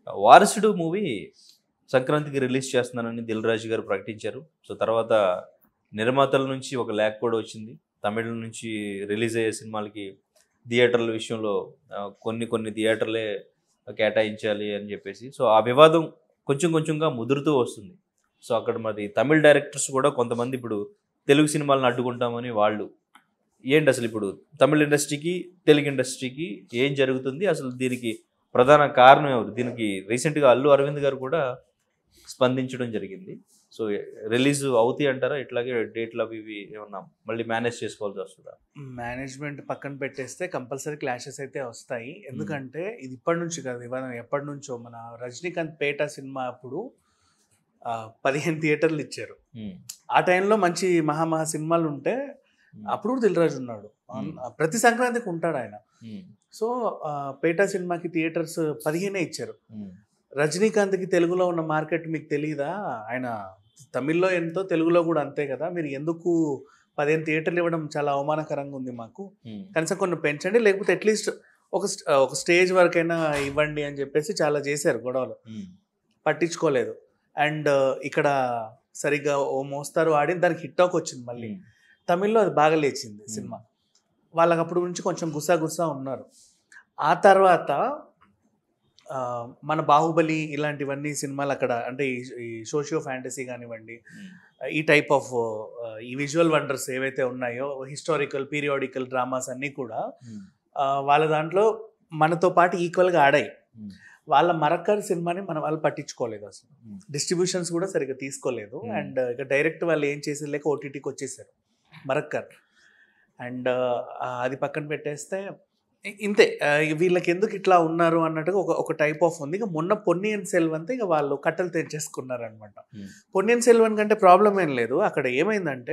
వారసుడు మూవీ సంక్రాంతికి రిలీజ్ చేస్తున్నానని దిల్ రాజు గారు ప్రకటించారు సో తర్వాత నిర్మాతల నుంచి ఒక లేఖ కూడా వచ్చింది తమిళ నుంచి రిలీజ్ అయ్యే సినిమాలకి థియేటర్ల విషయంలో ఆ, కొన్ని కొన్ని థియేటర్లే కేటాయించాలి అని చెప్పేసి సో ఆ వివాదం కొంచెం కొంచెంగా ముదురుతూ వస్తుంది సో అక్కడ మరి తమిళ డైరెక్టర్స్ కూడా కొంతమంది ఇప్పుడు తెలుగు సినిమాలను అడ్డుకుంటామని వాళ్ళు ఏంటి అసలు ఇప్పుడు తమిళ ఇండస్ట్రీకి తెలుగు ఇండస్ట్రీకి ఏం జరుగుతుంది అసలు దీనికి ప్రధాన కారణం ఎవరు దీనికి రీసెంట్గా అల్లు అరవింద్ గారు కూడా స్పందించడం జరిగింది సో రిలీజ్ అవుతాయి అంటారా ఇట్లాగే డేట్లు అవి ఇవి ఏమన్నా మళ్ళీ మేనేజ్ చేసుకోవాల్సి వస్తుందా మేనేజ్మెంట్ పక్కన పెట్టేస్తే కంపల్సరీ క్లాషెస్ అయితే వస్తాయి ఎందుకంటే ఇది ఇప్పటి నుంచి కాదు వివాదం ఎప్పటి నుంచో మన రజనీకాంత్ పేట సినిమా అప్పుడు ఆ, పదిహేను థియేటర్లు ఇచ్చారు ఉమ్, ఆ టైంలో మంచి మహామహా సినిమాలు ఉంటే అప్పుడు కూడా దిల్రాజు ఉన్నాడు Hmm. ప్రతి సంక్రాంతికి ఉంటాడు ఆయన ఉమ్, సో ఆ, పేట సినిమాకి థియేటర్స్ పదిహేనే ఇచ్చారు ఉమ్, రజనీకాంత్కి తెలుగులో ఉన్న మార్కెట్ మీకు తెలియదా ఆయన తమిళ్లో ఎంతో తెలుగులో కూడా అంతే కదా మీరు ఎందుకు పదిహేను థియేటర్లు ఇవ్వడం చాలా అవమానకరంగా ఉంది మాకు ఉమ్, కనీసం కొన్ని పెంచండి లేకపోతే అట్లీస్ట్ ఒక స్ట్- ఒక స్టేజ్ వరకైనా ఇవ్వండి అని చెప్పేసి చాలా చేశారు గొడవలు ఉమ్, పట్టించుకోలేదు అండ్ ఇక్కడ సరిగ్గా ఓ మోస్తారు ఆడి దానికి హిట్ టాక్ వచ్చింది మళ్ళీ ఉమ్, తమిళ్లో అది బాగా లేచింది సినిమా వాళ్ళకి అప్పుడు నుంచి కొంచెం గుసా గుసా ఉన్నారు ఆ తర్వాత ఆ, మన బాహుబలి ఇలాంటివన్నీ సినిమాలు అక్కడ అంటే ఈ- ఈ సోషియో ఫ్యాంటసీ కానివ్వండి ఉమ్, ఈ టైప్ ఆఫ్ ఈ విజువల్ వండర్స్ ఏవైతే ఉన్నాయో హిస్టారికల్ పీరియాడికల్ డ్రామాస్ అన్నీ కూడా ఉమ్, ఆ, వాళ్ళ దాంట్లో మనతో పాటు ఈక్వల్గా ఆడాయి ఉమ్, వాళ్ళ మరక్కర్ సినిమాని మన వాళ్ళు పట్టించుకోలేదు అసలు ఉమ్. డిస్ట్రిబ్యూషన్స్ కూడా సరిగ్గా తీసుకోలేదు Hmm. అండ్ ఇక డైరెక్ట్ వాళ్ళు ఏం చేసేది లేక ఓటీటీకి వచ్చేసారు మరక్కర్ అండ్ అది పక్కన పెట్టేస్తే ఇ- ఇంతే ఆ, వీళ్ళకి ఎందుకు ఇట్లా ఉన్నారు అన్నట్టుగా ఒక ఒక టైప్ ఆఫ్ ఉంది ఇక మొన్న పొన్నియన్ సెల్వన్ ఇక వాళ్ళు కట్టలు తెంచేసుకున్నారు అనమాట Hmm. పొన్నియన్ సెల్వన్ కంటే ప్రాబ్లం ఏం లేదు అక్కడ ఏమైందంటే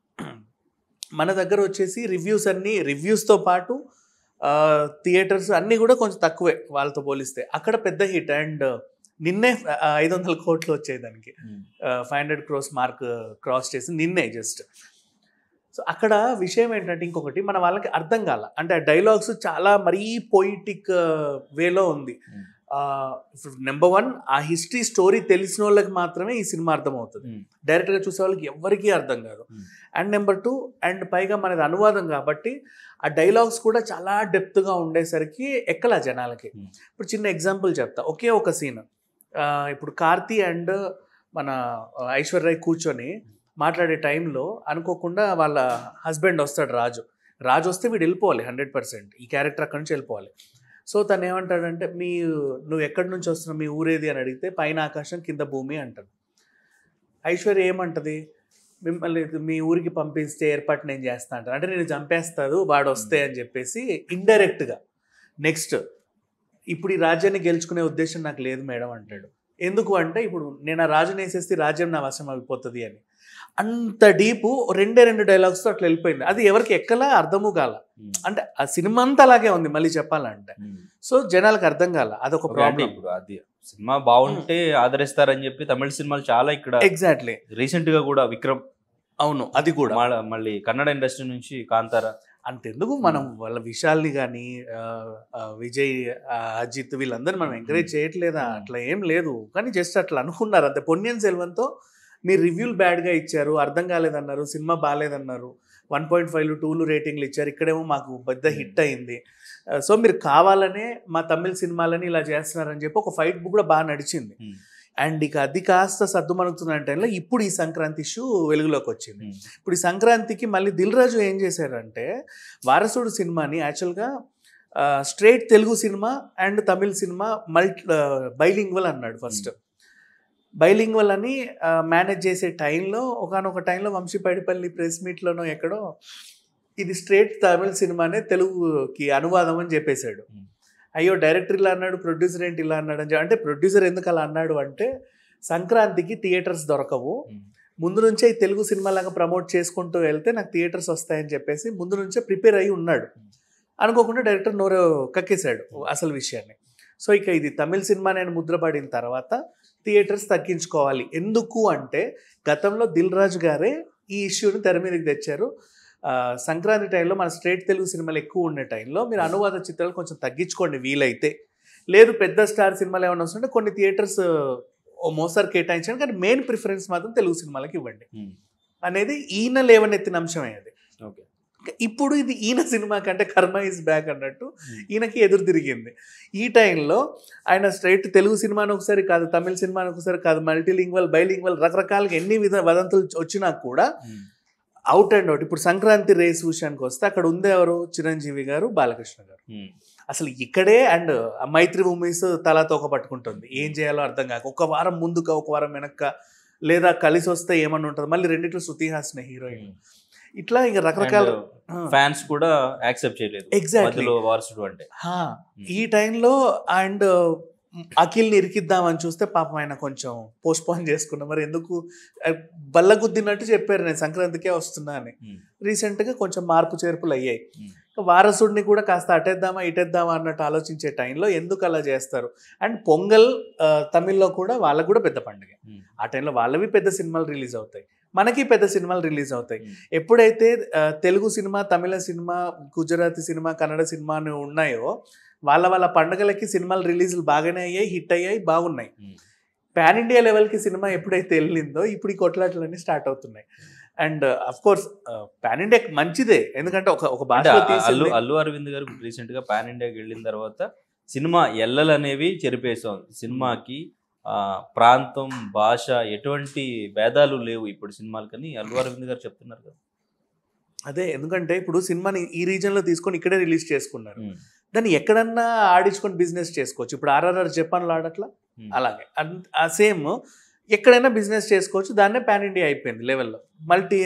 మన దగ్గర వచ్చేసి రివ్యూస్ అన్నీ రివ్యూస్తో పాటు థియేటర్స్ అన్నీ కూడా కొంచెం తక్కువే వాళ్ళతో పోలిస్తే అక్కడ పెద్ద హిట్ అండ్ నిన్నే ఐదు వందల కోట్లు వచ్చాయి దానికి um, five hundred crores mark cross చేసి నిన్నే జస్ట్ సో అక్కడ విషయం ఏంటంటే ఇంకొకటి మన వాళ్ళకి అర్థం కాల అంటే ఆ డైలాగ్స్ చాలా మరీ పొయిటిక్ వేలో ఉంది ఉమ్, నెంబర్ వన్ ఆ హిస్టరీ స్టోరీ తెలిసిన వాళ్ళకి మాత్రమే ఈ సినిమా అర్థమవుతుంది ఉమ్, డైరెక్ట్గా చూసే వాళ్ళకి ఎవ్వరికీ అర్థం కాదు Hmm. And number two and పైగా మనది అనువాదం కాబట్టి ఆ డైలాగ్స్ కూడా చాలా డెప్త్గా ఉండేసరికి ఎక్కల జనాలకి Hmm. ఇప్పుడు చిన్న ఎగ్జాంపుల్ చెప్తా ఒకే ఒక సీన్ ఇప్పుడు కార్తీ అండ్ మన ఐశ్వర్య కూర్చొని మాట్లాడే టైంలో అనుకోకుండా వాళ్ళ హస్బెండ్ వస్తాడు రాజు రాజు వస్తే వీడు వెళ్ళిపోవాలి హండ్రెడ్ పర్సెంట్ ఈ క్యారెక్టర్ అక్కడి నుంచి వెళ్ళిపోవాలి సో తను ఏమంటాడంటే మీ నువ్వు ఎక్కడి నుంచి వస్తున్నావు మీ ఊరేది అని అడిగితే పైన ఆకాశం కింద భూమి అంటాడు ఐశ్వర్య ఏమంటది మిమ్మల్ని మీ ఊరికి పంపిస్తే ఏర్పాటు నేను చేస్తా అంటాను అంటే నేను చంపేస్తాడు వాడు వస్తే అని చెప్పేసి ఇండైరెక్ట్గా నెక్స్ట్ ఇప్పుడు ఈ రాజ్యాన్ని గెలుచుకునే ఉద్దేశం నాకు లేదు మేడం అంటాడు ఎందుకు అంటే ఇప్పుడు నేను ఆ రాజుని వేసేస్తే రాజ్యం నా వశం అయిపోతుంది అని అంత డీపు రెండే రెండు డైలాగ్స్తో అట్లా వెళ్ళిపోయింది అది ఎవరికి ఎక్కలా అర్థము కాల ఉమ్, అంటే ఆ సినిమా అంతా అలాగే ఉంది మళ్ళీ చెప్పాలంటే ఉమ్. సో జనాలకు అర్థం కాల అదొక ఓకే, అంటే ప్రాబ్లం ఇప్పుడు అది సినిమా బాగుంటే ఆదరిస్తారని చెప్పి తమిళ సినిమాలు చాలా ఇక్కడ ఎగ్జాక్ట్లీ రీసెంట్ గా కూడా విక్రమ్ అవును అది కూడా మళ్ళా- మళ్ళీ కన్నడ ఇండస్ట్రీ నుంచి కాంతారా అంతెందుకు మనం వాళ్ళ విశాల్ని కానీ విజయ్ ఆ, అజిత్ వీళ్ళందరూ మనం ఎంకరేజ్ చేయట్లేదా అట్లా ఏం లేదు కానీ జస్ట్ అట్లా అనుకున్నారు అంతే పొన్నియన్ సెల్వన్తో మీరు రివ్యూలు బ్యాడ్గా ఇచ్చారు అర్థం కాలేదన్నారు సినిమా బాగాలేదన్నారు వన్ పాయింట్ ఫైవ్ టూలు రేటింగ్లు ఇచ్చారు ఇక్కడేమో మాకు పెద్ద హిట్ అయింది సో మీరు కావాలనే మా తమిళ సినిమాలని ఇలా చేస్తున్నారని చెప్పి ఒక ఫైట్ కూడా బాగా నడిచింది ఉమ్, అండ్ ఇక అది కాస్త సర్దుమణుగుతున్న టైంలో ఇప్పుడు ఈ సంక్రాంతి ఇష్యూ వెలుగులోకి వచ్చింది ఉమ్, ఇప్పుడు ఈ సంక్రాంతికి మళ్ళీ దిల్ రాజు ఏం చేశారంటే వారసుడు సినిమాని యాక్చువల్గా straight Telugu cinema and Tamil cinema multi bilingual అన్నాడు ఫస్ట్ బైలింగ్వల్ అని మేనేజ్ చేసే టైంలో ఒకనొక టైంలో వంశీపైడిపల్లి ప్రెస్ మీట్లోనో ఎక్కడో ఇది స్ట్రేట్ తమిళ్ సినిమానే తెలుగుకి అనువాదం అని చెప్పేశాడు Hmm. అయ్యో డైరెక్టర్ ఇలా అన్నాడు ప్రొడ్యూసర్ ఏంటి ఇలా అన్నాడు అని చెప్పి అంటే ప్రొడ్యూసర్ ఎందుకు అలా అన్నాడు అంటే సంక్రాంతికి థియేటర్స్ దొరకవు ఉమ్, ముందు నుంచే ఈ తెలుగు సినిమా లాగా ప్రమోట్ చేసుకుంటూ వెళ్తే నాకు థియేటర్స్ వస్తాయని చెప్పేసి ముందు నుంచే ప్రిపేర్ అయ్యి ఉన్నాడు అనుకోకుండా డైరెక్టర్ నోరు కక్కేశాడు అసలు విషయాన్ని సో ఇక ఇది తమిళ సినిమా నేను ముద్రపడిన తర్వాత థియేటర్స్ తగ్గించుకోవాలి ఎందుకు అంటే గతంలో దిల్ రాజు గారే ఈ ఇష్యూని తెర మీదకి తెచ్చారు ఆ, సంక్రాంతి టైంలో మన స్ట్రేట్ తెలుగు సినిమాలు ఎక్కువ ఉండే టైంలో మీరు అనువాద చిత్రాలు కొంచెం తగ్గించుకోండి వీలైతే లేదు పెద్ద స్టార్ సినిమాలు ఏమైనా వస్తుంటే కొన్ని థియేటర్స్ ఓ మోస్తారు కేటాయించండి కానీ మెయిన్ ప్రిఫరెన్స్ మాత్రం తెలుగు సినిమాలకి ఇవ్వండి ఉమ్. అనేది ఈయన లేవనెత్తిన అంశమే అది ఓకే ఇప్పుడు ఇది ఈయన సినిమా కంటే కర్మ ఇస్ బ్యాక్ అన్నట్టు ఉమ్. ఈయనకి ఎదురు తిరిగింది ఈ టైంలో ఆయన స్ట్రైట్ తెలుగు సినిమాని ఒకసారి కాదు తమిళ సినిమాని ఒకసారి కాదు మల్టీలింగ్వల్ బైలింగ్వల్ రకరకాలుగా ఎన్ని విధ వదంతులు వచ్చినా కూడా ఉమ్. అవుట్ అండ్ అవుట్ ఇప్పుడు సంక్రాంతి రేస్ విషయానికి వస్తే అక్కడ ఉంది ఎవరు చిరంజీవి గారు బాలకృష్ణ గారు ఉమ్. అసలు ఇక్కడే అండ్ మైత్రి మూవీస్ తలా తోక పట్టుకుంటుంది ఏం చేయాలో అర్థం కాక ఒక వారం ముందుక ఒక వారం వెనక్క లేదా కలిసి వస్తే ఏమన్నా ఉంటుంది మళ్ళీ రెండిట్లో శృతి హాసన్ హీరోయిన్ ఉమ్. ఇట్లా ఇంకా రకరకాల ఫ్యాన్స్ కూడా యాక్సెప్ట్ చేయలేదు ఎగ్జాక్ట్లీ మధ్యలో వారసుడు అంటే ఈ టైంలో అండ్ అఖిల్ని ఇరికిద్దామని చూస్తే పాపం ఆయన కొంచెం పోస్ట్ పోన్ చేసుకున్నా మరి ఎందుకు ఆ, బల్ల గుద్దినట్టు చెప్పారు నేను సంక్రాంతికే వస్తున్నా అని ఉమ్. రీసెంట్గా కొంచెం మార్పు చేర్పులు అయ్యాయి ఉమ్. వారసుడిని కూడా కాస్త అటేద్దామా ఇటేద్దామా అన్నట్టు ఆలోచించే టైంలో ఎందుకు అలా చేస్తారు అండ్ పొంగల్ ఆ, తమిళ్లో కూడా వాళ్ళకు కూడా పెద్ద పండుగ ఉమ్. ఆ టైంలో వాళ్ళవి పెద్ద సినిమాలు రిలీజ్ అవుతాయి మనకి పెద్ద సినిమాలు రిలీజ్ అవుతాయి ఉమ్. ఎప్పుడైతే ఆ, Telugu cinema Tamil cinema Gujarati cinema Kannada cinema అని ఉన్నాయో వాళ్ళ వాళ్ళ పండుగలకి సినిమాలు రిలీజ్లు బాగానే అయ్యాయి హిట్ అయ్యాయి బాగున్నాయి ఉమ్. పాన్ ఇండియా లెవెల్కి సినిమా ఎప్పుడైతే వెళ్ళిందో ఇప్పుడు ఈ కొట్లాటలన్నీ స్టార్ట్ అవుతున్నాయి and of course pan India మంచిదే ఎందుకంటే ఒక ఒక అంటే భాషలో ఆ- అల్లు తీసింది అల్లు అరవింద్ గారు రీసెంట్ గా పాన్ ఇండియాకి వెళ్ళిన తర్వాత సినిమా ఎల్లలు అనేవి చెరిపేసాం సినిమాకి ఆ, ప్రాంతం భాష ఎటువంటి భేదాలు లేవు ఇప్పుడు సినిమాలకని అల్లు అరవింద్ గారు చెప్తున్నారు కదా అదే ఎందుకంటే ఇప్పుడు సినిమాని ఈ రీజన్ లో తీసుకొని ఇక్కడే రిలీజ్ చేసుకున్నారు ఉమ్. దాన్ని ఎక్కడన్నా ఆడించుకొని బిజినెస్ చేసుకోవచ్చు ఇప్పుడు ఆర్ఆర్ఆర్ జపాన్లో ఆడట్లా ఉమ్. అలాగే అన్- ఆ సేమ్ ఎక్కడైనా బిజినెస్ చేసుకోవచ్చు దాన్నే పాన్ ఇండియా అయిపోయింది లెవెల్లో మల్టీ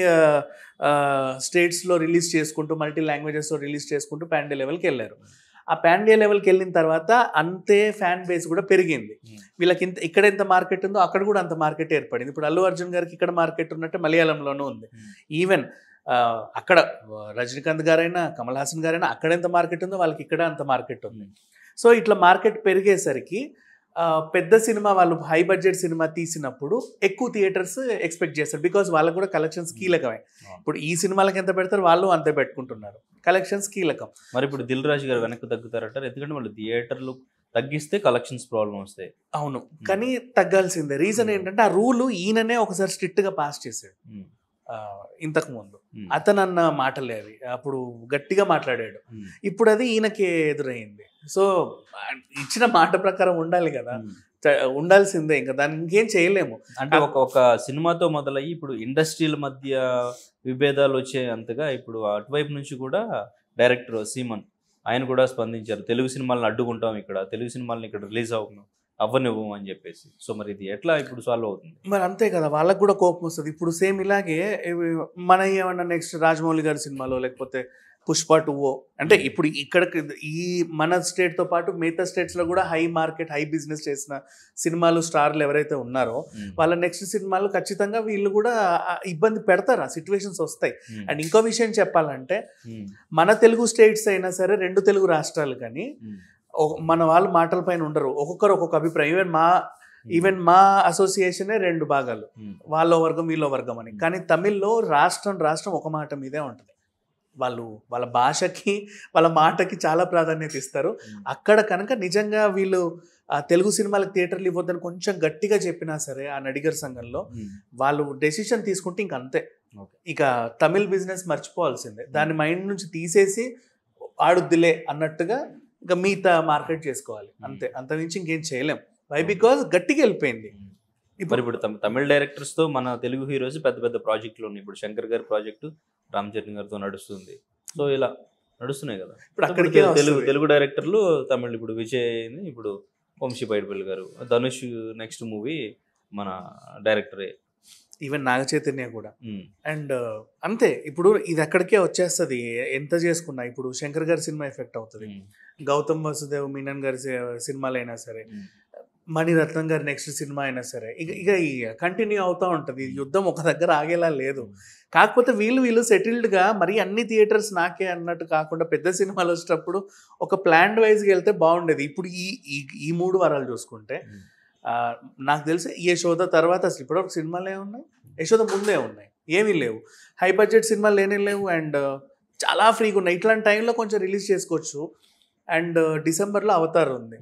స్టేట్స్లో రిలీజ్ చేసుకుంటూ మల్టీ లాంగ్వేజెస్లో రిలీజ్ చేసుకుంటూ పాన్ ఇండియా లెవెల్కి వెళ్ళారు ఆ పాన్ ఇండియా లెవెల్కి వెళ్ళిన తర్వాత అంతే ఫ్యాన్ బేస్ కూడా పెరిగింది ఉమ్. వీళ్ళకి ఇంత ఇక్కడ ఎంత మార్కెట్ ఉందో అక్కడ కూడా అంత మార్కెట్ ఏర్పడింది ఇప్పుడు అల్లు అర్జున్ గారికి ఇక్కడ మార్కెట్ ఉన్నట్టు మలయాళంలోనూ ఉంది ఉమ్. ఈవెన్ ఆ, అక్కడ ఆ, రజనీకాంత్ గారైనా కమల్ హాసన్ గారైనా అక్కడ ఎంత మార్కెట్ ఉందో వాళ్ళకి ఇక్కడ అంత మార్కెట్ ఉంది సో ఇట్లా మార్కెట్ పెరిగేసరికి ఆ, పెద్ద సినిమా వాళ్ళు హై బడ్జెట్ సినిమా తీసినప్పుడు ఎక్కువ థియేటర్స్ ఎక్స్పెక్ట్ చేస్తారు బికాజ్ వాళ్ళకు కూడా కలెక్షన్స్ కీలకమే ఇప్పుడు ఈ సినిమాలకు ఎంత పెడతారు వాళ్ళు అంతే పెట్టుకుంటున్నారు కలెక్షన్స్ కీలకం మరి ఇప్పుడు దిల్ రాజు గారు వెనక్కి తగ్గుతారట ఎందుకంటే వాళ్ళు థియేటర్లు తగ్గిస్తే కలెక్షన్స్ ప్రాబ్లం వస్తాయి అవును కానీ తగ్గాల్సిందే రీజన్ ఏంటంటే ఆ రూల్ ఈయననే ఒకసారి స్ట్రిక్ట్ గా పాస్ చేశాడు ఉమ్. ఆ, ఇంతకు ముందు ఉమ్. అతను అన్న మాటలే అవి అప్పుడు గట్టిగా మాట్లాడాడు ఉమ్. ఇప్పుడు అది ఈయనకి ఎదురైంది సో ఆ, ఇచ్చిన మాట ప్రకారం ఉండాలి కదా ఉమ్. చ- ఉండాల్సిందే ఇంకా దాన్ని ఇంకేం చేయలేము అంటే ఒక ఒక సినిమాతో మొదలయ్యి ఇప్పుడు ఇండస్ట్రీల మధ్య విభేదాలు వచ్చే అంతగా ఇప్పుడు అటువైపు నుంచి కూడా డైరెక్టర్ సీమన్ ఆయన కూడా స్పందించారు తెలుగు సినిమాలను అడ్డుకుంటాం ఇక్కడ తెలుగు సినిమాలను ఇక్కడ రిలీజ్ అవ్వను అవ్వనివ్వము అని చెప్పేసి సో మరి ఇది ఎట్లా ఇప్పుడు సాల్వ్ అవుతుంది మరి అంతే కదా వాళ్ళకు కూడా కోపం వస్తుంది ఇప్పుడు సేమ్ ఇలాగే ఇవి మన ఏమన్నా నెక్స్ట్ రాజమౌళి గారి సినిమాలో లేకపోతే పుష్ప టూ అంటే ఇప్పుడు ఇక్కడ ఈ మన స్టేట్ తో పాటు మిగతా స్టేట్స్ లో కూడా హై మార్కెట్ హై బిజినెస్ చేసిన సినిమాలు స్టార్లు ఎవరైతే ఉన్నారో ఉమ్. వాళ్ళ నెక్స్ట్ సినిమాలు ఖచ్చితంగా వీళ్ళు కూడా ఆ ఇబ్బంది పెడతారు ఆ సిచ్యువేషన్స్ వస్తాయి ఉమ్. అండ్ ఇంకో విషయం చెప్పాలంటే ఉమ్. మన తెలుగు స్టేట్స్ అయినా సరే రెండు తెలుగు రాష్ట్రాలు కానీ ఉమ్. ఒక- మన వాళ్ళు మాటల పైన ఉండరు ఒక్కొక్కరు ఒక్కొక్క అభిప్రాయం ఈవెన్ మా ఈవెన్ మా అసోసియేషనే రెండు భాగాలు ఉమ్. వాళ్ళ వర్గం వీళ్ళ వర్గం అని కానీ తమిళ్లో రాష్ట్రం రాష్ట్రం ఒక మాట మీదే ఉంటుంది వాళ్ళు వాళ్ళ భాషకి వాళ్ళ మాటకి చాలా ప్రాధాన్యత ఇస్తారు ఉమ్. అక్కడ కనుక నిజంగా వీళ్ళు ఆ తెలుగు సినిమాలకు థియేటర్లు ఇవ్వద్దని కొంచెం గట్టిగా చెప్పినా సరే ఆ నడిగర్ సంఘంలో ఉమ్. వాళ్ళు డెసిషన్ తీసుకుంటే ఇంక అంతే Okay. ఇక తమిళ్ బిజినెస్ మర్చిపోవాల్సిందే దాని మైండ్ నుంచి తీసేసి ఆడుద్దిలే అన్నట్టుగా ఇక మిగతా మార్కెట్ చేసుకోవాలి అంతే అంతమించి ఇంకేం చేయలేం వై బికాజ్ గట్టిగా వెళ్ళిపోయింది ఉమ్. మరి ఇప్పుడు ఇప్పుడు తమ- తమిళ డైరెక్టర్స్ తో మన తెలుగు హీరోస్ పెద్ద పెద్ద ప్రాజెక్టులు ఉన్నాయి ఇప్పుడు శంకర్ గారి ప్రాజెక్టు రామ్ చరణ్ గారితో నడుస్తుంది సో ఇలా నడుస్తున్నాయి కదా ఇప్పుడు ఇప్పుడు అక్కడికే తెలుగు వస్తుంది. తెలుగు డైరెక్టర్లు తమిళ్ ఇప్పుడు విజయ్ ని ఇప్పుడు వంశీ పైడిపల్లి గారు ధనుష్ నెక్స్ట్ మూవీ మన డైరెక్టరే ఈవెన్ నాగ చైతన్య కూడా ఉమ్, అండ్ అంతే ఇప్పుడు ఇది అక్కడికే వచ్చేస్తుంది ఎంత చేసుకున్నా ఇప్పుడు శంకర్ గారి సినిమా ఎఫెక్ట్ అవుతుంది ఉమ్, గౌతమ్ వసుదేవ్ మీనన్ గారి సి- సినిమాలు అయినా సరే ఉమ్, మణిరత్నం గారి నెక్స్ట్ సినిమా అయినా సరే ఇక ఇక కంటిన్యూ అవుతూ ఉంటుంది ఈ యుద్ధం ఒక దగ్గర ఆగేలా లేదు కాకపోతే వీళ్ళు వీళ్ళు సెటిల్డ్గా మరి అన్ని థియేటర్స్ నాకే అన్నట్టు కాకుండా పెద్ద సినిమాలు వచ్చేటప్పుడు ఒక ప్లాన్డ్ వైజ్గా వెళ్తే బాగుండేది ఇప్పుడు ఈ ఈ ఈ మూడు వారాలు చూసుకుంటే ఉమ్. ఆ, నాకు తెలిసి యశోద తర్వాత అసలు ఇప్పటివరకు సినిమాలు ఏమున్నాయి యశోద ముందే ఉన్నాయి ఏమీ లేవు హై బడ్జెట్ సినిమాలు లేనే లేవు అండ్ చాలా ఫ్రీగా ఉన్నాయి ఇట్లాంటి టైంలో కొంచెం రిలీజ్ చేసుకోవచ్చు అండ్ డిసెంబర్లో అవతార్ ఉంది ఉమ్.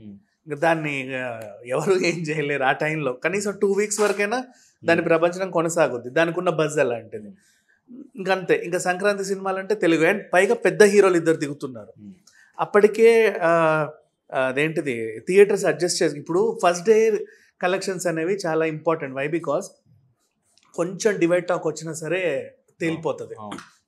ఇంకా దాన్ని ఆ, ఎవరు ఏం చేయలేరు ఆ టైంలో కనీసం టూ వీక్స్ వరకైనా దాని ప్రపంచం కొనసాగుద్ది దానికి ఉన్న బజ్ అలాంటిది ఇంకంతే ఇంకా సంక్రాంతి సినిమాలు అంటే తెలుగు అండ్ పైగా పెద్ద హీరోలు ఇద్దరు దిగుతున్నారు Hmm. అప్పటికే ఆ, అదేంటిది థియేటర్స్ అడ్జస్ట్ చేసి ఇప్పుడు ఫస్ట్ డే కలెక్షన్స్ అనేవి చాలా ఇంపార్టెంట్ వై బికాస్ కొంచెం డివైడ్ టాక్ వచ్చినా సరే తేలిపోతుంది అవును